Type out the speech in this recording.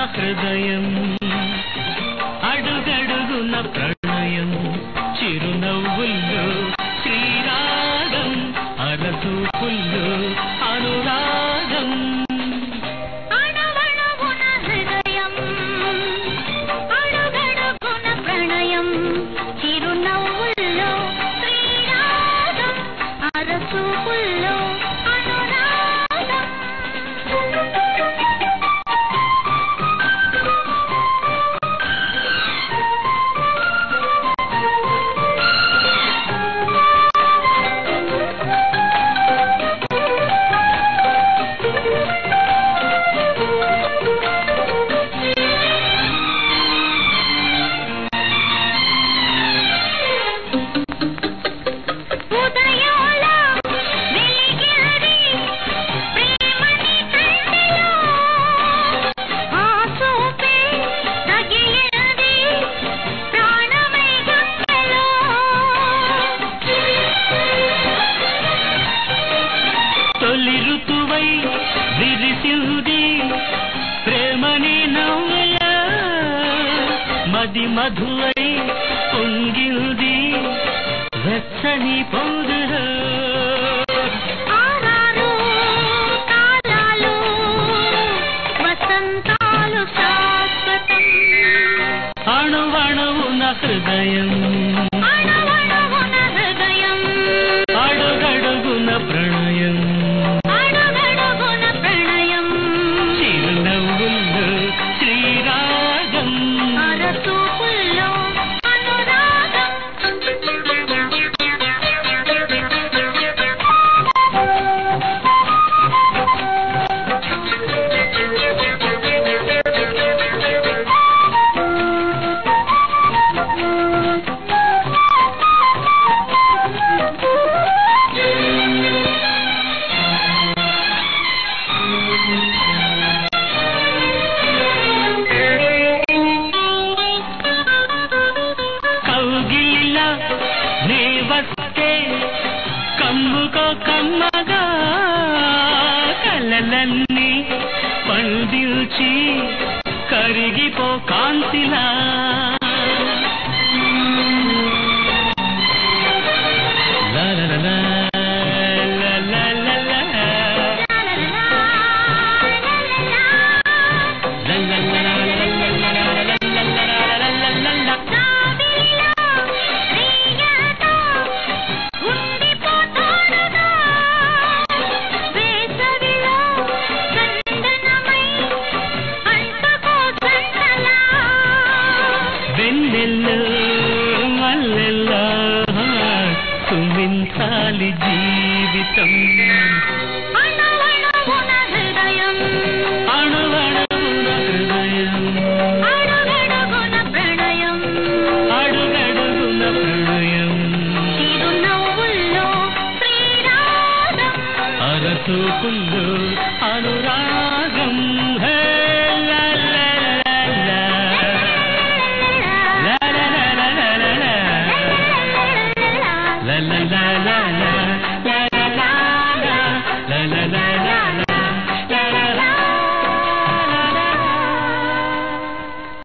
హృదయం అడుగడుగున ప్రణయం చిరునవ్వుల్లో శ్రీరాగం అరసూపుల్లో అనురాగం అణవణవున హృదయం అడుగడుగున ప్రణయం చిరునవ్వుల్లో శ్రీరాగం అరసూపుల్లో అనురాగం ఉదయంలో వెలిగినది ప్రేమని కంటిలో ఆ చూపే తగిలినది ప్రాణమై గంగలో తొలి ఋతువై విరిసింది ప్రేమని నవ్వుల మది మధువై పొంగింది వెచ్చని పొంగుల ఆరారు కాలాలు వసంతాలు శాశ్వతం అణువణువున హృదయం అణవణవున హృదయం అడుగడుగున ప్రణయం అడుగడుగున ప్రణయం చిరునవ్వుల్లో శ్రీరాగం అరసూపుల్లో అనురాగం కౌగిలిలా నీ వస్తే కమ్ముకో కమ్మగా కలలన్నీ పండించి కరిగిపో కాంతిలా